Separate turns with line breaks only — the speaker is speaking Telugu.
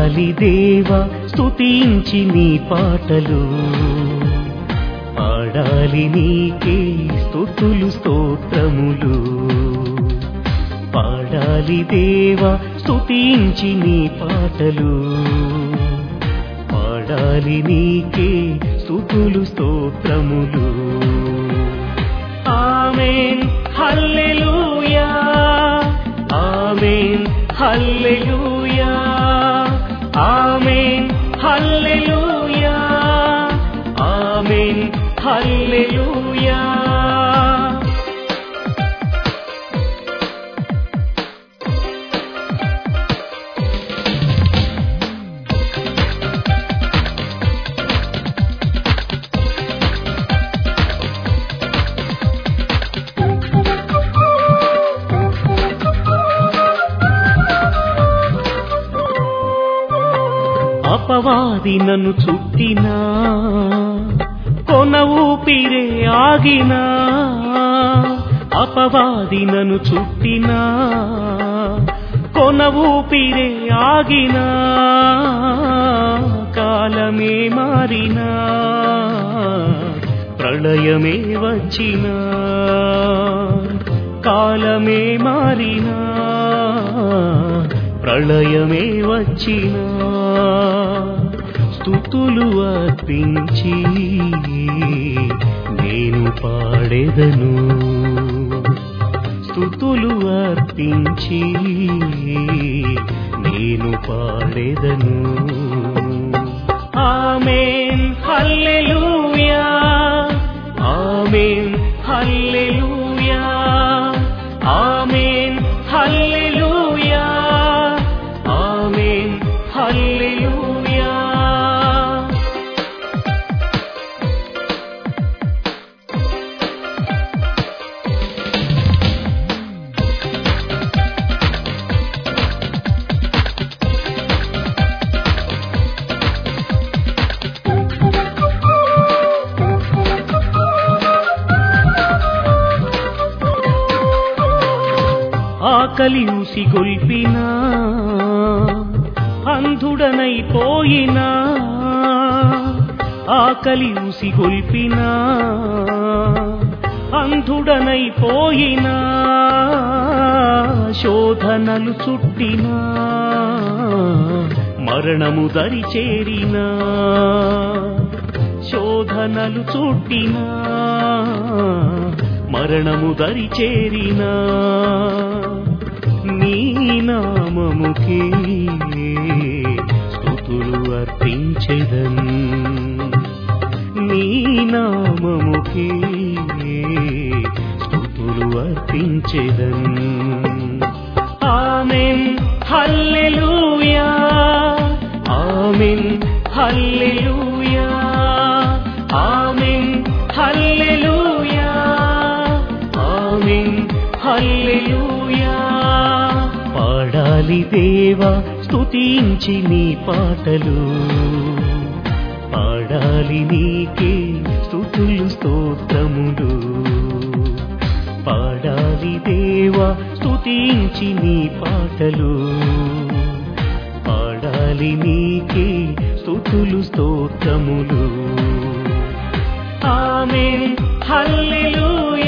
పాడాలి దేవా స్తుతించి నీ పాటలు పాడాలి నీకే స్తుతులు స్తోత్రములు పాడాలి దేవా స్తుతించి నీ పాటలు పాడాలి నీకే స్తుతులు స్తోత్రములు ఆమేన్ హల్లెలూయా ఆమేన్ హల్లెలూయా ఆమేన్ హల్లెలూయా ఆమేన్ హల్లెలూయా అపవాది నన్ను చుట్టినా కొన ఊపిరే ఆగినా అపవాది నన్ను చుట్టినా కొన ఊపిరే ఆగినా కాలమే మారినా ప్రళయమే వచ్చినా కాలమే మారినా ప్రళయమే వచ్చినా స్థుతులు అర్పించి నేను పాడెదను స్థుతులు అర్పించి నేను పాడెదను ఆమేన్ హల్లెలూయా ఆమేన్ హల్లెలూయా ఆమేన్ హల్లెలూయా ఆమేన్ హల్లెలూయా ఆకలి ఉసిగొల్పినా అంధుడనైపోయినా ఆకలి ఉసిగొల్పినా అంధుడనైపోయినా శోధనలు చుట్టినా మరణము దరి చేరినా శోధనలు చుట్టినా మరణము దరి చేరినా నీ నామముకే స్థుతులు అర్పించెదన్ నీ నామముకే స్థుతులు అర్పించెదన్ amen hallelujah amen hallelujah amen hallelujah amen hallelujah పాడాలి దేవా స్తుతించి నీ పాటలు పాడాలి నీకే స్తుతులు స్తోత్రములు పాడాలి దేవా స్తుతించి నీ పాటలు పాడాలి నీకే స్తుతులు స్తోత్రములు ఆమెన్ హల్లెలూయా